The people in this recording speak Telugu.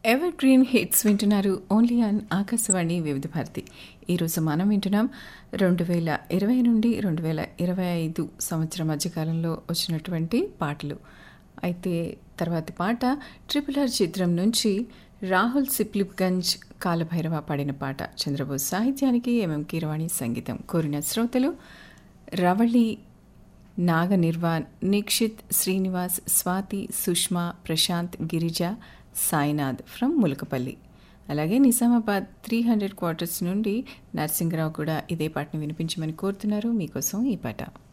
ఎవర్ గ్రీన్ హిట్స్ వింటున్నారు ఓన్లీ ఆన్ ఆకాశవాణి వివిధ భారతి ఈరోజు మనం వింటున్నాం రెండు వేల ఇరవై నుండి రెండు వేల ఇరవై ఐదు సంవత్సరం మధ్యకాలంలో వచ్చినటువంటి పాటలు అయితే తర్వాతి పాట ట్రిపుల్ ఆర్ చిత్రం నుంచి రాహుల్ సిప్లిప్గంజ్ కాలభైరవ పాడిన పాట చంద్రబోస్ సాహిత్యానికి ఎంఎం కీరవాణి సంగీతం కోరిన శ్రోతలు రవళి నాగ నిర్వాణ్ నిక్షిత్ శ్రీనివాస్ స్వాతి సుష్మా ప్రశాంత్ గిరిజ సాయినాథ్ ఫ్రమ్ ములకపల్లి అలాగే నిజామాబాద్ త్రీ హండ్రెడ్ క్వార్టర్స్ నుండి నరసింహరావు కూడా ఇదే పాటను వినిపించమని కోరుతున్నారు మీకోసం ఈ పాట